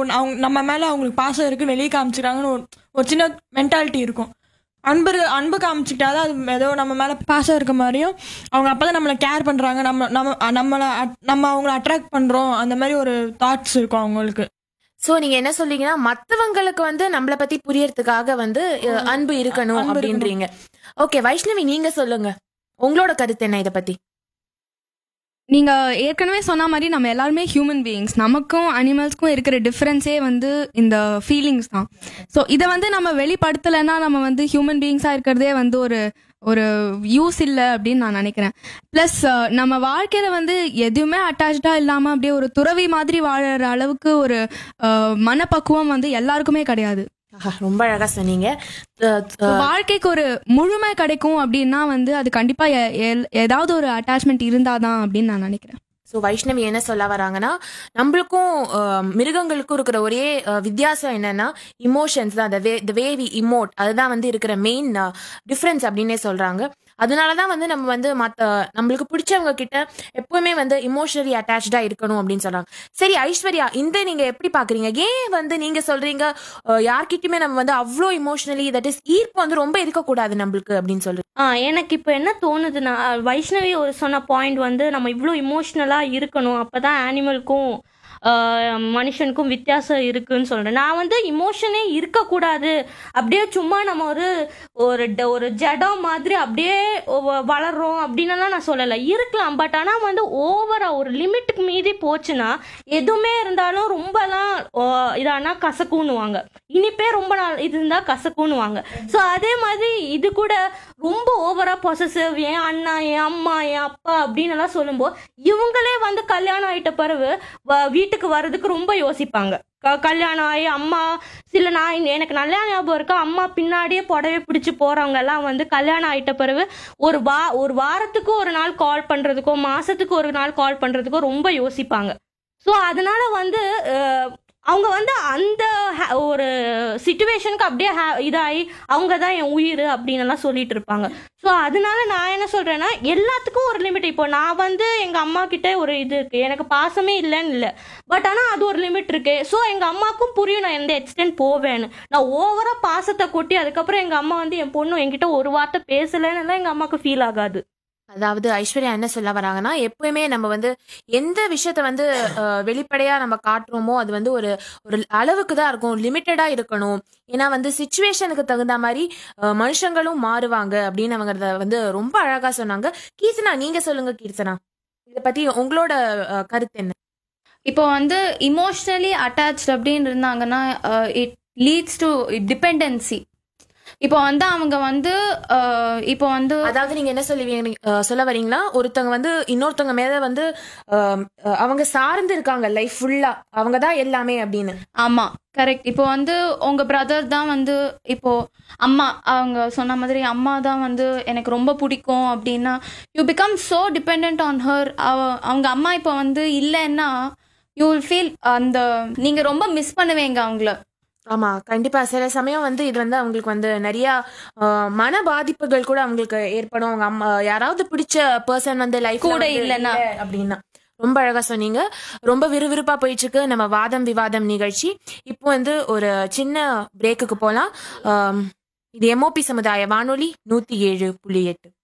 அவங்க அவங்க நம்ம மேல அவங்களுக்கு பாசம் இருக்கு வெளியே காமிச்சிக்கிறாங்கன்னு ஒரு ஒரு சின்ன மென்டாலிட்டி இருக்கும் அன்பு அன்பு காமிச்சிக்கிட்டாதான் அது ஏதோ நம்ம மேல பாசம் இருக்க மாதிரியும் அவங்க அப்பதான் நம்மளை கேர் பண்றாங்க நம்ம நம்ம நம்மள at- நம்ம அவங்கள அட்ராக்ட் பண்றோம் அந்த மாதிரி ஒரு தாட்ஸ் இருக்கும் அவங்களுக்கு சோ நீங்க என்ன சொல்றீங்கன்னா மத்தவங்களுக்கு வந்து நம்மள பத்தி புரியறதுக்காக வந்து அஹ், அன்பு இருக்கணும் அன்பு இருக்கணும். அப்படின்றீங்க ஓகே வைஷ்ணவி நீங்க சொல்லுங்க உங்களோட கருத்து என்ன இத பத்தி நீங்க ஏற்கனவே சொன்ன மாதிரி நம்ம எல்லாருமே ஹியூமன் பீயிங்ஸ் நமக்கும் அனிமல்ஸ்க்கும் இருக்கிற டிஃபரன்ஸே வந்து இந்த ஃபீலிங்ஸ் தான் ஸோ இதை வந்து நம்ம வெளிப்படுத்தலைன்னா நம்ம வந்து ஹியூமன் பீயிங்ஸாக இருக்கிறதே வந்து ஒரு ஒரு யூஸ் இல்லை அப்படின்னு நான் நினைக்கிறேன் ப்ளஸ் நம்ம வாழ்க்கையில வந்து எதுவுமே அட்டாச்சாக இல்லாமல் அப்படியே ஒரு துறவி மாதிரி வாழற அளவுக்கு ஒரு அஹ், மனப்பக்குவம் வந்து எல்லாருக்குமே கிடையாது ஆஹா, ரொம்ப அழகா சொன்னீங்க அஹ், So, அஹ், வாழ்க்கைக்கு ஒரு முழுமை கிடைக்கும் அப்படின்னா வந்து அது கண்டிப்பா எ- எல்- ஏதாவது ஒரு அட்டாச்மெண்ட் இருந்தாதான் அப்படின்னு நான் நினைக்கிறேன் ஸோ வைஷ்ணவி என்ன சொல்ல வராங்கன்னா நம்மளுக்கும் அஹ், மிருகங்களுக்கும் இருக்கிற ஒரே அஹ், வித்தியாசம் என்னன்னா இமோஷன்ஸ் தான் வே த வே வி இமோட் அதுதான் வந்து இருக்கிற மெயின் டிஃப்ரென்ஸ் அப்படின்னே சொல்றாங்க அதனால தான் வந்து நம்ம வந்து மற்ற நம்மளுக்கு பிடிச்சவங்க கிட்ட எப்பவுமே வந்து இமோஷனலி அட்டாச்சா இருக்கணும் அப்படின்னு சொல்றாங்க சரி ஐஸ்வர்யா இந்த நீங்க எப்படி பாக்குறீங்க ஏன் வந்து நீங்க சொல்றீங்க அஹ், யார்கிட்டயுமே நம்ம வந்து அவ்வளோ இமோஷனலி தட் இஸ் ஈர்ப்பு வந்து ரொம்ப இருக்கக்கூடாது நம்மளுக்கு அப்படின்னு சொல்லி ஆ எனக்கு இப்போ என்ன தோணுதுன்னா வைஷ்ணவி ஒரு சொன்ன பாயிண்ட் வந்து நம்ம இவ்வளோ இமோஷ்னலாக இருக்கணும் அப்போ தான் ஆனிமலுக்கும் மனுஷனுக்கும் வித்தியாசம் இருக்குன்னு சொல்கிறேன் நான் வந்து இமோஷனே இருக்கக்கூடாது அப்படியே சும்மா நம்ம ஒரு ஒரு ட- ஒரு ஜடம் மாதிரி அப்படியே ஒ- வளர்றோம் அப்படின்னுலாம் நான் சொல்லலை இருக்கலாம் பட் ஆனால் வந்து ஓவரா ஒரு லிமிட்டுக்கு மீறி போச்சுன்னா எதுவுமே இருந்தாலும் ரொம்பலாம் ஓ, இதானா கசக்குன்னுவாங்க இனிப்பே ரொம்ப நாள் இது இருந்தால் கசக்குன்னுவாங்க ஸோ அதே மாதிரி இது கூட ரொம்ப ஓவரா பொசசிவ் என் அண்ணா என் அம்மா என் அப்பா அப்படின்னு எல்லாம் சொல்லும்போது இவங்களே வந்து கல்யாணம் ஆயிட்ட பிறகு வ- வீட்டுக்கு வர்றதுக்கு ரொம்ப யோசிப்பாங்க க- கல்யாணம் ஆகி அம்மா சில நான் எனக்கு நல்ல ஞாபகம் இருக்கு அம்மா பின்னாடியே புடவை பிடிச்சு போறவங்க எல்லாம் வந்து கல்யாணம் ஆயிட்ட பிறகு ஒரு வா ஒரு வாரத்துக்கு ஒரு நாள் கால் பண்றதுக்கோ மாசத்துக்கு ஒரு நாள் கால் பண்றதுக்கோ ரொம்ப யோசிப்பாங்க ஸோ அதனால வந்து அஹ், அவங்க வந்து அந்த ha- ஒரு சுச்சுவேஷனுக்கு அப்படியே ha- இதாகி அவங்க தான் என் உயிர் அப்படின்னு எல்லாம் சொல்லிட்டு இருப்பாங்க ஸோ அதனால நான் என்ன சொல்றேன்னா எல்லாத்துக்கும் ஒரு லிமிட் இப்போ நான் வந்து எங்க அம்மா கிட்ட ஒரு இது இருக்கு எனக்கு பாசமே இல்லைன்னு இல்லை பட் ஆனால் அது ஒரு லிமிட் இருக்கு ஸோ எங்க அம்மாவுக்கும் புரியும் நான் எந்த எக்ஸ்டென்ட் போவேன்னு நான் ஓவரா பாசத்தை கொட்டி அதுக்கப்புறம் எங்க அம்மா வந்து என் பொண்ணு என்கிட்ட ஒரு வார்த்தை பேசலைன்னு எல்லாம் எங்க அம்மாவுக்கு ஃபீல் ஆகாது அதாவது ஐஸ்வர்யா என்ன சொல்ல வராங்கன்னா எப்பவுமே நம்ம வந்து எந்த விஷயத்த வந்து அஹ், வெளிப்படையா நம்ம காட்டுறோமோ அது வந்து ஒரு ஒரு அளவுக்கு தான் இருக்கும் லிமிட்டடா இருக்கணும் ஏன்னா வந்து சுச்சுவேஷனுக்கு தகுந்த மாதிரி அஹ், மனுஷங்களும் மாறுவாங்க அப்படின்னு அவங்கிறத வந்து ரொம்ப அழகா சொன்னாங்க கீர்த்தனா நீங்க சொல்லுங்க கீர்த்தனா இத பத்தி உங்களோட அஹ், கருத்து என்ன இப்போ வந்து இமோஷ்னலி அட்டாச்ட் அப்படின்னு இருந்தாங்கன்னா இட் லீட்ஸ் டு டிபெண்டன்சி இப்போ வந்து அவங்க வந்து அஹ், இப்போ வந்து அதாவது நீங்க என்ன சொல்லுவீங்க அஹ், சொல்ல வரீங்களா ஒருத்தவங்க வந்து இன்னொருத்தவங்க மேல வந்து அஹ், அஹ், அவங்க சார்ந்து இருக்காங்க லைஃப் ஃபுல்லா அவங்க தான் எல்லாமே அப்படின்னு ஆமா கரெக்ட் இப்போ வந்து உங்க பிரதர் தான் வந்து இப்போ அம்மா அவங்க சொன்ன மாதிரி அம்மா தான் வந்து எனக்கு ரொம்ப பிடிக்கும் அப்படின்னா you become so depend on her அவங்க அம்மா இப்போ வந்து இல்லைன்னா யூ வில் ஃபீல் அந்த நீங்க ரொம்ப மிஸ் பண்ணுவீங்க அவங்கள ஆமா கண்டிப்பா சில சமயம் வந்து இது வந்து அவங்களுக்கு வந்து நிறைய அஹ், மன பாதிப்புகள் கூட அவங்களுக்கு ஏற்படும் அவங்க அம்மா யாராவது பிடிச்ச பர்சன் வந்து லைஃப் கூட இல்லைன்னா. அப்படின்னா ரொம்ப அழகா சொன்னீங்க ரொம்ப விறுவிறுப்பா போயிட்டு இருக்கு நம்ம வாதம் விவாதம் நிகழ்ச்சி இப்போ வந்து ஒரு சின்ன பிரேக்குக்கு போலாம் ஆம், இது எம்ஓபி சமுதாய வானொலி நூத்தி ஏழு புள்ளி எட்டு